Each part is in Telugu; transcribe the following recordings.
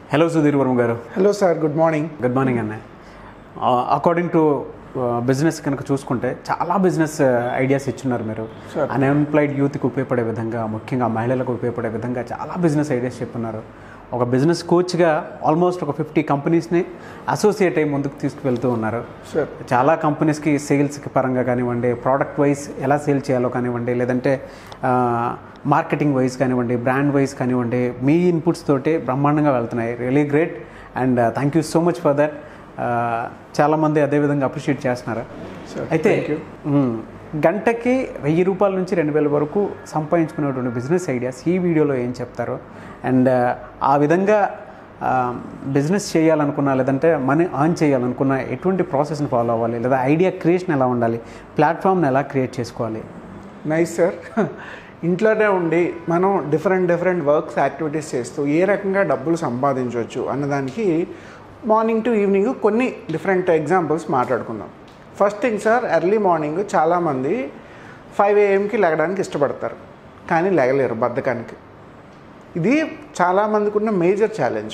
Hello Sudheer Varma garu hello sir good morning good morning అన్న అకార్డింగ్ టు బిజినెస్ కనుక చూసుకుంటే చాలా బిజినెస్ ఐడియాస్ ఇచ్చున్నారు మీరు Sure. అన్ఎంప్లాయిడ్ యూత్కి ఉపయోగపడే విధంగా ముఖ్యంగా మహిళలకు ఉపయోగపడే విధంగా చాలా బిజినెస్ ఐడియాస్ చెప్తున్నారు ఒక బిజినెస్ కోచ్గా ఆల్మోస్ట్ ఒక ఫిఫ్టీ కంపెనీస్ని అసోసియేట్ అయ్యి ముందుకు తీసుకువెళ్తూ ఉన్నారు సార్ చాలా కంపెనీస్కి సేల్స్కి పరంగా కానివ్వండి ప్రోడక్ట్ వైజ్ ఎలా సేల్ చేయాలో కానివ్వండి లేదంటే మార్కెటింగ్ వైజ్ కానివ్వండి బ్రాండ్ వైజ్ కానివ్వండి మీ ఇన్పుట్స్ తోటి బ్రహ్మాండంగా వెళ్తున్నాయి really great and thank you so much for that చాలామంది అదేవిధంగా అప్రిషియేట్ చేస్తున్నారు Sir, అయితే thank you. మ్మ్, గంటకి వెయ్యి రూపాయల నుంచి రెండు వేల వరకు సంపాదించుకునేటువంటి బిజినెస్ ఐడియాస్ ఈ వీడియోలో ఏం చెప్తారు అండ్ ఆ విధంగా బిజినెస్ చేయాలనుకున్నా లేదంటే మనీ ఆన్ చేయాలనుకున్నా ఎటువంటి ప్రాసెస్ని ఫాలో అవ్వాలి లేదా ఐడియా క్రియేషన్ ఎలా ఉండాలి ప్లాట్ఫామ్ని ఎలా క్రియేట్ చేసుకోవాలి నైస్ సార్ ఇంట్లోనే ఉండి మనం డిఫరెంట్ డిఫరెంట్ వర్క్స్ యాక్టివిటీస్ చేస్తూ ఏ రకంగా డబ్బులు సంపాదించవచ్చు అన్నదానికి మార్నింగ్ టు ఈవినింగ్ కొన్ని డిఫరెంట్ ఎగ్జాంపుల్స్ మాట్లాడుకుందాం first thing sir early morning చాలామంది ఫైవ్ ఏఎంకి లెగడానికి ఇష్టపడతారు కానీ లెగలేరు బద్ధకానికి ఇది చాలామందికి ఉన్న మేజర్ ఛాలెంజ్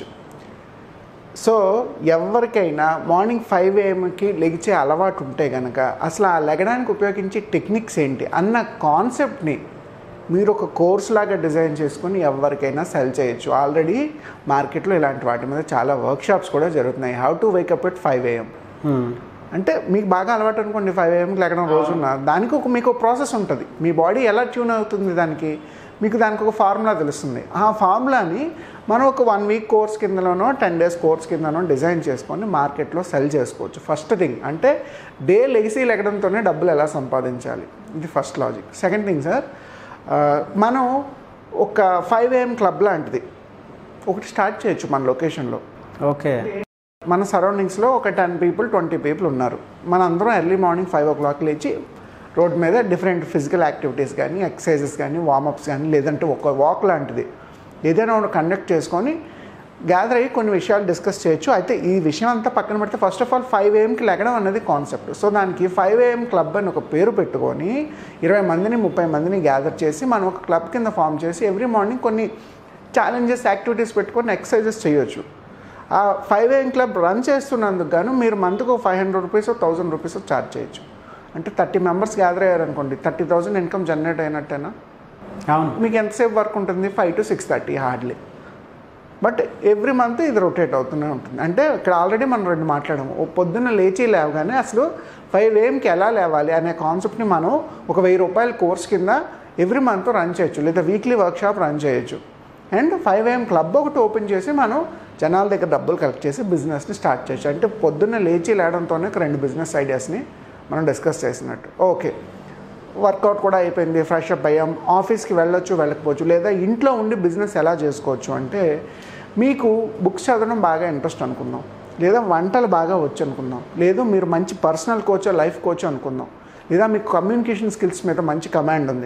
సో ఎవరికైనా మార్నింగ్ ఫైవ్ ఏఎంకి లెగిచే అలవాటు ఉంటే కనుక అసలు ఆ లెగడానికి ఉపయోగించే టెక్నిక్స్ ఏంటి అన్న కాన్సెప్ట్ని మీరు ఒక కోర్స్ లాగా డిజైన్ చేసుకొని ఎవరికైనా సెల్ చేయొచ్చు ఆల్రెడీ మార్కెట్లో ఇలాంటి వాటి మీద చాలా వర్క్షాప్స్ కూడా జరుగుతున్నాయి how to wake up at five AM అంటే మీకు బాగా అలవాటు అనుకోండి ఫైవ్ ఏఎంకి లేకడం రోజున్న దానికి ఒక మీకు ప్రాసెస్ ఉంటుంది మీ బాడీ ఎలా ట్యూన్ అవుతుంది దానికి మీకు దానికి ఒక ఫార్ములా తెలుస్తుంది ఆ ఫార్ములాని మనం ఒక వన్ వీక్ కోర్స్ కిందలోనో టెన్ డేస్ కోర్స్ కిందనో డిజైన్ చేసుకొని మార్కెట్లో సెల్ చేసుకోవచ్చు ఫస్ట్ థింగ్ అంటే డే లెగిసి లెగడంతోనే డబ్బులు ఎలా సంపాదించాలి ఇది first logic second thing sir మనం ఒక ఫైవ్ ఏఎం క్లబ్ లాంటిది ఒకటి స్టార్ట్ చేయొచ్చు మన లొకేషన్లో ఓకే మన సరౌండింగ్స్లో ఒక టెన్ పీపుల్ ట్వంటీ పీపుల్ ఉన్నారు మనందరం early morning five o'clock లేచి రోడ్ మీద డిఫరెంట్ ఫిజికల్ యాక్టివిటీస్ కానీ ఎక్సర్సైజెస్ కానీ వార్మప్స్ కానీ లేదంటే ఒక వాక్ లాంటిది ఏదైనా ఒకటి కండక్ట్ చేసుకొని గ్యాదర్ అయ్యి కొన్ని విషయాలు డిస్కస్ చేయొచ్చు అయితే ఈ విషయం అంతా పక్కన పెడితే ఫస్ట్ ఆఫ్ ఆల్ ఫైవ్ ఏఎంకి లెగడం అనేది కాన్సెప్ట్ సో దానికి ఫైవ్ ఏఎం క్లబ్ అని ఒక పేరు పెట్టుకొని ఇరవై మందిని ముప్పై మందిని గ్యాదర్ చేసి మనం ఒక క్లబ్ కింద ఫామ్ చేసి ఎవ్రీ మార్నింగ్ కొన్ని ఛాలెంజెస్ యాక్టివిటీస్ పెట్టుకొని ఎక్సర్సైజెస్ చేయొచ్చు ఆ ఫైవ్ ఏఎం క్లబ్ రన్ చేస్తున్నందుకు గాను మీరు మంత్కు five hundred rupees thousand rupees charge చేయొచ్చు అంటే థర్టీ మెంబర్స్ గ్యాదర్ అయ్యారనుకోండి థర్టీ థౌసండ్ ఇన్కమ్ జనరేట్ అయినట్టేనా అవును మీకు ఎంతసేపు వర్క్ ఉంటుంది five to six thirty hardly but every month ఇది రొటేట్ అవుతూనే ఉంటుంది అంటే ఇక్కడ ఆల్రెడీ మనం రెండు మాట్లాడాము ఓ పొద్దున్న లేచి లేవగానే అసలు ఫైవ్ ఏఎంకి ఎలా లేవాలి అనే కాన్సెప్ట్ని మనం ఒక వెయ్యి రూపాయల కోర్స్ కింద ఎవ్రీ మంత్ రన్ చేయొచ్చు లేదా వీక్లీ వర్క్షాప్ రన్ చేయొచ్చు అండ్ ఫైవ్ ఏఎం క్లబ్ ఒకటి ఓపెన్ చేసి మనం జనాల దగ్గర డబ్బులు కలెక్ట్ చేసి బిజినెస్ని స్టార్ట్ చేయొచ్చు అంటే పొద్దున్న లేచి లేవడంతోనే ఒక రెండు బిజినెస్ ఐడియాస్ని మనం డిస్కస్ చేసినట్టు ఓకే వర్కౌట్ కూడా అయిపోయింది ఫ్రెష్ అప్ అయ్యాం ఆఫీస్కి వెళ్ళొచ్చు వెళ్ళకపోవచ్చు లేదా ఇంట్లో ఉండి బిజినెస్ ఎలా చేసుకోవచ్చు అంటే మీకు బుక్స్ చదవడం బాగా ఇంట్రెస్ట్ అనుకుందాం లేదా వంటలు బాగా వచ్చు అనుకుందాం లేదు మీరు మంచి పర్సనల్ కోచ్ లైఫ్ కోచ్ అనుకుందాం లేదా మీకు కమ్యూనికేషన్ స్కిల్స్ మీద మంచి కమాండ్ ఉంది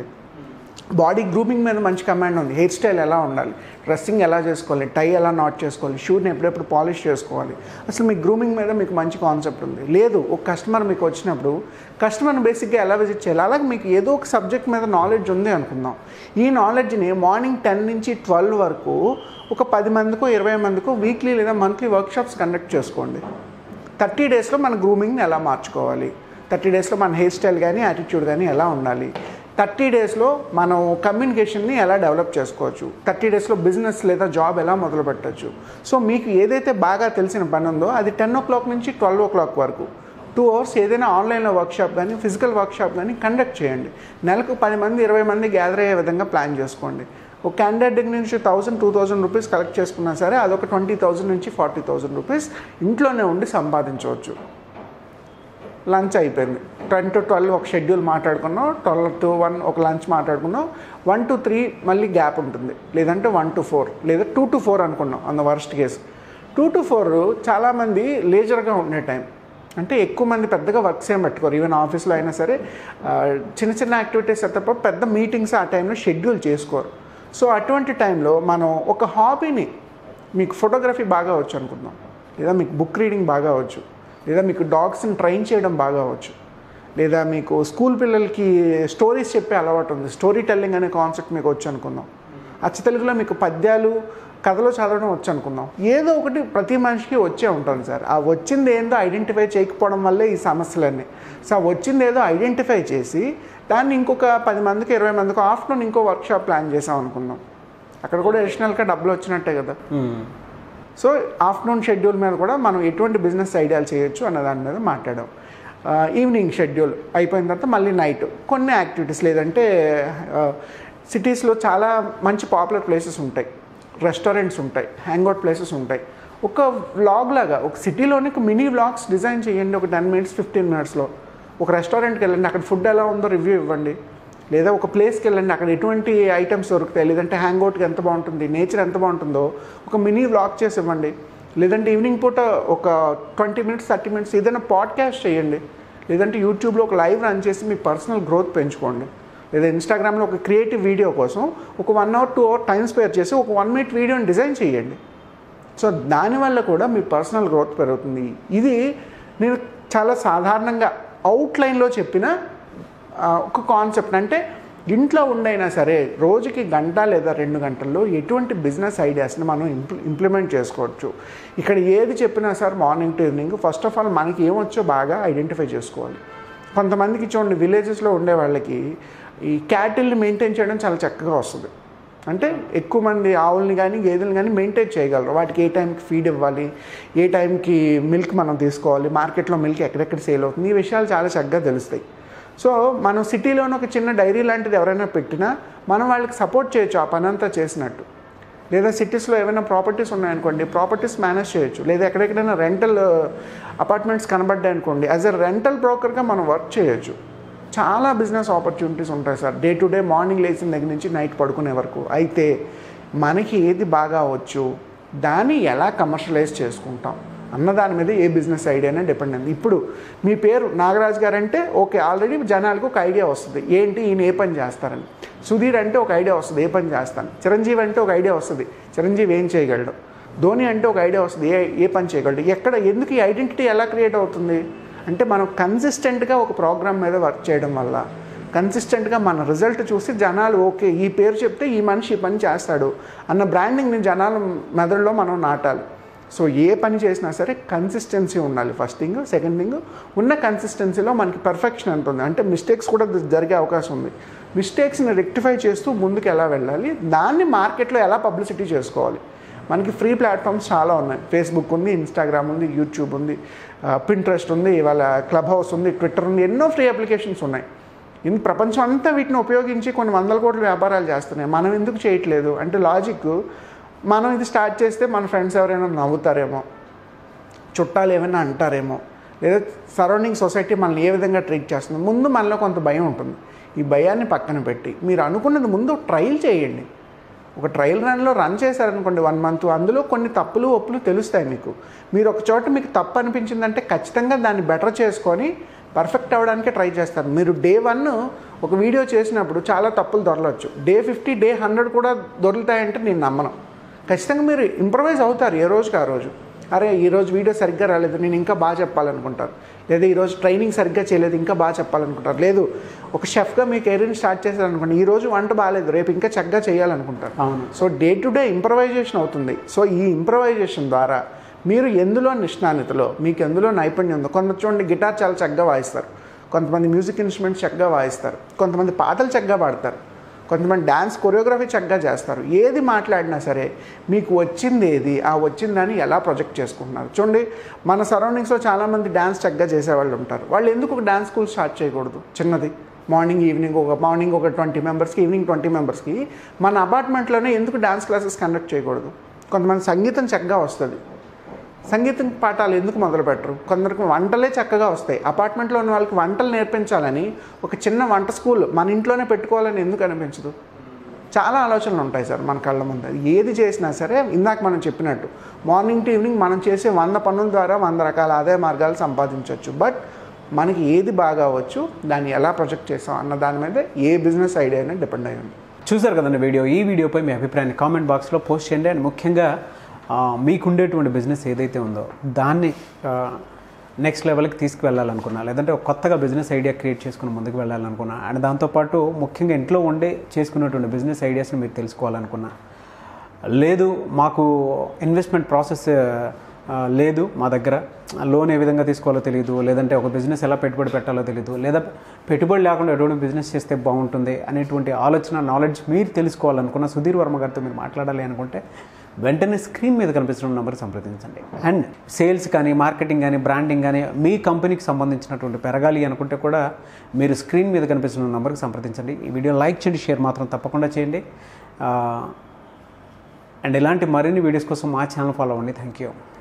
బాడీ గ్రూమింగ్ మీద మంచి కమాండ్ ఉంది హెయిర్ స్టైల్ ఎలా ఉండాలి డ్రెస్సింగ్ ఎలా చేసుకోవాలి టై ఎలా నాట్ చేసుకోవాలి షూట్ని ఎప్పుడెప్పుడు పాలిష్ చేసుకోవాలి అసలు మీ గ్రూమింగ్ మీద మీకు మంచి కాన్సెప్ట్ ఉంది లేదు ఒక కస్టమర్ మీకు వచ్చినప్పుడు కస్టమర్ని బేసిక్గా ఎలా విజిట్ చేయాలి అలాగే మీకు ఏదో ఒక సబ్జెక్ట్ మీద నాలెడ్జ్ ఉంది అనుకుందాం ఈ నాలెడ్జ్ని మార్నింగ్ టెన్ నుంచి ట్వెల్వ్ వరకు ఒక పది మందికో ఇరవై మందికో వీక్లీ లేదా మంత్లీ వర్క్షాప్స్ కండక్ట్ చేసుకోండి థర్టీ డేస్లో మన గ్రూమింగ్ని ఎలా మార్చుకోవాలి థర్టీ డేస్లో మన హెయిర్ స్టైల్ కానీ యాటిట్యూడ్ కానీ ఎలా ఉండాలి థర్టీ డేస్లో మనం కమ్యూనికేషన్ని ఎలా డెవలప్ చేసుకోవచ్చు థర్టీ డేస్లో బిజినెస్ లేదా జాబ్ ఎలా మొదలు పెట్టచ్చు సో మీకు ఏదైతే బాగా తెలిసిన పని ఉందో అది టెన్ ఓ క్లాక్ నుంచి ట్వెల్వ్ ఓ క్లాక్ వరకు టూ అవర్స్ ఏదైనా ఆన్లైన్లో వర్క్షాప్ కానీ ఫిజికల్ వర్క్షాప్ కానీ కండక్ట్ చేయండి నెలకు పది మంది ఇరవై మంది గ్యాదర్ అయ్యే విధంగా ప్లాన్ చేసుకోండి ఒక క్యాండిడేట్ దగ్గర నుంచి thousand two thousand rupees collect చేసుకున్నా సరే అదొక ట్వంటీ థౌసండ్ నుంచి ఫార్టీ థౌసండ్ రూపీస్ ఇంట్లోనే ఉండి సంపాదించవచ్చు లంచ్ అయిపోయింది టెన్ టు ట్వెల్వ్ ఒక షెడ్యూల్ మాట్లాడుకున్నాం ట్వెల్వ్ టు వన్ ఒక లంచ్ మాట్లాడుకున్నాం వన్ టు త్రీ మళ్ళీ గ్యాప్ ఉంటుంది లేదంటే వన్ టు ఫోర్ లేదా టూ టు ఫోర్ అనుకున్నాం అన్న worst case two to four చాలామంది లేజర్గా ఉండే టైం అంటే ఎక్కువ మంది పెద్దగా వర్క్స్ ఏం పెట్టుకోరు ఈవెన్ ఆఫీస్లో అయినా సరే ఆ, చిన్న చిన్న యాక్టివిటీస్ తప్ప పెద్ద మీటింగ్స్ ఆ టైంలో షెడ్యూల్ చేసుకోరు సో అటువంటి టైంలో మనం ఒక హాబీని మీకు ఫోటోగ్రఫీ బాగా వచ్చు అనుకుందాం లేదా మీకు బుక్ రీడింగ్ బాగా వచ్చు లేదా మీకు డాగ్స్ని ట్రైన్ చేయడం బాగా వచ్చు లేదా మీకు స్కూల్ పిల్లలకి స్టోరీస్ చెప్పే అలవాటు ఉంది స్టోరీ టెల్లింగ్ అనే కాన్సెప్ట్ మీకు వచ్చు అనుకుందాం అచ్చ తెలుగులో మీకు పద్యాలు కథలు చదవడం వచ్చు అనుకుందాం ఏదో ఒకటి ప్రతి మనిషికి వచ్చే ఉంటుంది సార్ ఆ వచ్చింది ఏందో ఐడెంటిఫై చేయకపోవడం వల్లే ఈ సమస్యలన్నీ సో ఆ వచ్చింది ఏదో ఐడెంటిఫై చేసి దాన్ని ఇంకొక పది మందికి ఇరవై మందికి ఆఫ్టర్నూన్ ఇంకో వర్క్షాప్ ప్లాన్ చేసాం అనుకుందాం అక్కడ కూడా అడిషనల్గా డబ్బులు వచ్చినట్టే కదా సో ఆఫ్టర్నూన్ షెడ్యూల్ మీద కూడా మనం ఎటువంటి బిజినెస్ ఐడియాలు చేయొచ్చు అన్న దాని మీద మాట్లాడాం ఆ, ఈవినింగ్ షెడ్యూల్ అయిపోయిన తర్వాత మళ్ళీ నైట్ కొన్ని యాక్టివిటీస్ లేదంటే ఆ, సిటీస్లో చాలా మంచి పాపులర్ ప్లేసెస్ ఉంటాయి రెస్టారెంట్స్ ఉంటాయి హ్యాంగ్అవుట్ ప్లేసెస్ ఉంటాయి ఒక వ్లాగ్ లాగా ఒక సిటీలోని ఒక మినీ వ్లాగ్స్ డిజైన్ చేయండి ఒక టెన్ మినిట్స్ ఫిఫ్టీన్ మినిట్స్లో ఒక రెస్టారెంట్కి వెళ్ళండి అక్కడ ఫుడ్ ఎలా ఉందో రివ్యూ ఇవ్వండి లేదా ఒక ప్లేస్కి వెళ్ళండి అక్కడ ఎటువంటి ఐటమ్స్ దొరుకుతాయి లేదంటే హ్యాంగ్అవుట్కి ఎంత బాగుంటుంది నేచర్ ఎంత బాగుంటుందో ఒక మినీ వ్లాగ్ చేసి ఇవ్వండి లేదంటే ఈవినింగ్ పూట ఒక ట్వంటీ మినిట్స్ థర్టీ మినిట్స్ ఏదైనా పాడ్కాస్ట్ చేయండి లేదంటే యూట్యూబ్లో ఒక లైవ్ రన్ చేసి మీ పర్సనల్ గ్రోత్ పెంచుకోండి లేదా ఇన్స్టాగ్రామ్లో ఒక క్రియేటివ్ వీడియో కోసం ఒక one hour two hour time spare చేసి ఒక వన్ మినిట్ వీడియోని డిజైన్ చేయండి సో దానివల్ల కూడా మీ పర్సనల్ గ్రోత్ పెరుగుతుంది ఇది నేను చాలా సాధారణంగా అవుట్లైన్లో చెప్పిన ఆ, ఒక కాన్సెప్ట్ అంటే ఇంట్లో ఉండైనా సరే రోజుకి గంట లేదా రెండు గంటల్లో ఎటువంటి బిజినెస్ ఐడియాస్ని మనం ఇంప్లి ఇంప్లిమెంట్ చేసుకోవచ్చు ఇక్కడ ఏది చెప్పినా sir morning to evening first of all మనకి ఏమొచ్చో బాగా ఐడెంటిఫై చేసుకోవాలి కొంతమందికి చూడండి విలేజెస్లో ఉండే వాళ్ళకి ఈ క్యాటిల్ని మెయింటైన్ చేయడం చాలా చక్కగా వస్తుంది అంటే ఎక్కువ మంది ఆవుల్ని కానీ గేదెలను కానీ మెయింటైన్ చేయగలరు వాటికి ఏ టైంకి ఫీడ్ ఇవ్వాలి ఏ టైంకి మిల్క్ మనం తీసుకోవాలి మార్కెట్లో మిల్క్ ఎక్కడెక్కడ సేల్ అవుతుంది ఈ విషయాలు చాలా చక్కగా తెలుస్తాయి సో మనం సిటీలోనే ఒక చిన్న డైరీ లాంటిది ఎవరైనా పెట్టినా మనం వాళ్ళకి సపోర్ట్ చేయొచ్చు ఆ పని అంతా చేసినట్టు లేదా సిటీస్లో ఏమైనా ప్రాపర్టీస్ ఉన్నాయనుకోండి ప్రాపర్టీస్ మేనేజ్ చేయొచ్చు లేదా ఎక్కడెక్కడైనా రెంటల్ అపార్ట్మెంట్స్ కనబడ్డాయి అనుకోండి యాజ్ ఎ రెంటల్ బ్రోకర్గా మనం వర్క్ చేయొచ్చు చాలా బిజినెస్ ఆపర్చునిటీస్ ఉంటాయి sir day to day morning లేచిన దగ్గర నుంచి నైట్ పడుకునే వరకు అయితే మనకి ఏది బాగా వచ్చు దాన్ని ఎలా కమర్షియలైజ్ చేసుకుంటాం అన్న దాని మీద ఏ బిజినెస్ ఐడియానే డిపెండ్ అయింది ఇప్పుడు మీ పేరు నాగరాజ్ గారు అంటే ఓకే ఆల్రెడీ జనాలకు ఒక ఐడియా వస్తుంది ఏంటి ఈయన ఏ పని చేస్తారని సుధీర్ అంటే ఒక ఐడియా వస్తుంది ఏ పని చేస్తాను చిరంజీవి అంటే ఒక ఐడియా వస్తుంది చిరంజీవి ఏం చేయగలడు ధోని అంటే ఒక ఐడియా వస్తుంది ఏ ఏ పని చేయగలడు ఎక్కడ ఎందుకు ఈ ఐడెంటిటీ ఎలా క్రియేట్ అవుతుంది అంటే మనం కన్సిస్టెంట్గా ఒక ప్రోగ్రామ్ మీద వర్క్ చేయడం వల్ల కన్సిస్టెంట్గా మన రిజల్ట్ చూసి జనాలు ఓకే ఈ పేరు చెప్తే ఈ మనిషి ఈ పని చేస్తాడు అన్న బ్రాండింగ్ని జనాల మెదడులో మనం నాటాలి సో ఏ పని చేసినా సరే కన్సిస్టెన్సీ ఉండాలి ఫస్ట్ థింగ్ సెకండ్ థింగ్ ఉన్న కన్సిస్టెన్సీలో మనకి పర్ఫెక్షన్ ఎంత ఉంది అంటే మిస్టేక్స్ కూడా జరిగే అవకాశం ఉంది మిస్టేక్స్ని రెక్టిఫై చేస్తూ ముందుకు ఎలా వెళ్ళాలి దాన్ని మార్కెట్లో ఎలా పబ్లిసిటీ చేసుకోవాలి మనకి ఫ్రీ ప్లాట్ఫామ్స్ చాలా ఉన్నాయి ఫేస్బుక్ ఉంది ఇన్స్టాగ్రామ్ ఉంది యూట్యూబ్ ఉంది పింట్రెస్ట్ ఉంది ఇవాళ క్లబ్ హౌస్ ఉంది ట్విట్టర్ ఉంది ఎన్నో ఫ్రీ అప్లికేషన్స్ ఉన్నాయి ఇన్ ప్రపంచం అంతా వీటిని ఉపయోగించి కొన్ని వందల కోట్ల వ్యాపారాలు చేస్తున్నాయి మనం ఎందుకు చేయట్లేదు అంటే లాజిక్ మనం ఇది స్టార్ట్ చేస్తే మన ఫ్రెండ్స్ ఎవరైనా నవ్వుతారేమో చుట్టాలు ఏమైనా అంటారేమో లేదా సరౌండింగ్ సొసైటీ మనల్ని ఏ విధంగా ట్రీట్ చేస్తుంది ముందు మనలో కొంత భయం ఉంటుంది ఈ భయాన్ని పక్కన పెట్టి మీరు అనుకున్నది ముందు ట్రయల్ చేయండి ఒక ట్రయల్ రన్లో రన్ చేశారనుకోండి వన్ మంత్ అందులో కొన్ని తప్పులు ఒప్పులు తెలుస్తాయి మీకు మీరు ఒక చోట మీకు తప్పు అనిపించిందంటే ఖచ్చితంగా దాన్ని బెటర్ చేసుకొని పర్ఫెక్ట్ అవ్వడానికే ట్రై చేస్తారు మీరు డే వన్ ఒక వీడియో చేసినప్పుడు చాలా తప్పులు దొరలవచ్చు డే ఫిఫ్టీ డే హండ్రెడ్ కూడా దొరుకుతాయంటే నేను నమ్మను ఖచ్చితంగా మీరు ఇంప్రవైజ్ అవుతారు ఏ రోజుకి ఆ రోజు అరే ఈరోజు వీడియో సరిగ్గా రాలేదు నేను ఇంకా బాగా చెప్పాలనుకుంటారు లేదా ఈరోజు ట్రైనింగ్ సరిగ్గా చేయలేదు ఇంకా బాగా చెప్పాలనుకుంటారు లేదు ఒక షెఫ్గా మీ కెరీర్ని స్టార్ట్ చేశారనుకోండి ఈ రోజు వంట బాగాలేదు రేపు ఇంకా చక్కగా చేయాలనుకుంటారు అవును so day to day improvisation అవుతుంది సో ఈ ఇంప్రవైజేషన్ ద్వారా మీరు ఎందులో నిష్ణానితలో మీకు ఎందులో నైపుణ్యం ఉందో కొంత చూడండి గిటార్ చాలా చక్కగా వాయిస్తారు కొంతమంది మ్యూజిక్ ఇన్స్ట్రుమెంట్స్ చక్కగా వాయిస్తారు కొంతమంది పాటలు చక్కగా పాడతారు కొంతమంది డ్యాన్స్ కొరియోగ్రఫీ చక్కగా చేస్తారు ఏది మాట్లాడినా సరే మీకు వచ్చింది ఏది ఆ వచ్చిన దాన్ని ఎలా ప్రొజెక్ట్ చేసుకుంటున్నారు చూడండి మన సరౌండింగ్స్లో చాలామంది డ్యాన్స్ చక్కగా చేసేవాళ్ళు ఉంటారు వాళ్ళు ఎందుకు ఒక డ్యాన్స్ స్కూల్ స్టార్ట్ చేయకూడదు చిన్నది మార్నింగ్ ఈవినింగ్ ఒక మార్నింగ్ ఒక ట్వంటీ మెంబర్స్కి ఈవినింగ్ ట్వంటీ మెంబర్స్కి మన అపార్ట్మెంట్లోనే ఎందుకు డ్యాన్స్ క్లాసెస్ కండక్ట్ చేయకూడదు కొంతమంది సంగీతం చక్కగా వస్తుంది సంగీతం పాఠాలు ఎందుకు మొదలు పెట్టరు కొందరికి వంటలే చక్కగా వస్తాయి అపార్ట్మెంట్లో ఉన్న వాళ్ళకి వంటలు నేర్పించాలని ఒక చిన్న వంట స్కూల్ మన ఇంట్లోనే పెట్టుకోవాలని ఎందుకు అనిపించదు చాలా ఆలోచనలు ఉంటాయి సార్ మన కళ్ళ ముందు ఏది చేసినా సరే ఇందాక మనం చెప్పినట్టు మార్నింగ్ టు ఈవినింగ్ మనం చేసే వంద పనుల ద్వారా వంద రకాల ఆదాయ మార్గాలు సంపాదించవచ్చు బట్ మనకి ఏది బాగా అవ్వచ్చు దాన్ని ఎలా ప్రొజెక్ట్ చేస్తాం అన్న దాని మీద ఏ బిజినెస్ ఐడియా అయినా డిపెండ్ అయి ఉంది చూసారు కదండి వీడియో ఈ వీడియోపై మీ అభిప్రాయాన్ని కామెంట్ బాక్స్లో పోస్ట్ చేయండి అండ్ ముఖ్యంగా ఆ, మీకుండేటువంటి బిజినెస్ ఏదైతే ఉందో దాన్ని ఆ, నెక్స్ట్ లెవెల్కి తీసుకువెళ్ళాలనుకున్నా లేదంటే ఒక కొత్తగా బిజినెస్ ఐడియా క్రియేట్ చేసుకుని ముందుకు వెళ్ళాలనుకున్నా అండ్ దాంతోపాటు ముఖ్యంగా ఇంట్లో ఉండే చేసుకునేటువంటి బిజినెస్ ఐడియాస్ని మీరు తెలుసుకోవాలనుకున్నా లేదు మాకు ఇన్వెస్ట్మెంట్ ప్రాసెస్ ఆ, లేదు మా దగ్గర లోన్ ఏ విధంగా తీసుకోవాలో తెలియదు లేదంటే ఒక బిజినెస్ ఎలా పెట్టుబడి పెట్టాలో తెలియదు లేదా పెట్టుబడి లేకుండా ఎటువంటి బిజినెస్ చేస్తే బాగుంటుంది అనేటువంటి ఆలోచన నాలెడ్జ్ మీరు తెలుసుకోవాలనుకున్న సుధీర్ వర్మ గారితో మీరు మాట్లాడాలి అనుకుంటే వెంటనే స్క్రీన్ మీద కనిపిస్తున్న నెంబర్ సంప్రదించండి అండ్ సేల్స్ కానీ మార్కెటింగ్ కానీ బ్రాండింగ్ కానీ మీ కంపెనీకి సంబంధించినటువంటి పెరగాలి అనుకుంటే కూడా మీరు స్క్రీన్ మీద కనిపిస్తున్న నెంబర్కి సంప్రదించండి ఈ వీడియో లైక్ చేయండి షేర్ మాత్రం తప్పకుండా చేయండి ఆ, అండ్ ఇలాంటి మరిన్ని వీడియోస్ కోసం మా ఛానల్ ఫాలో అవ్వండి థ్యాంక్ యూ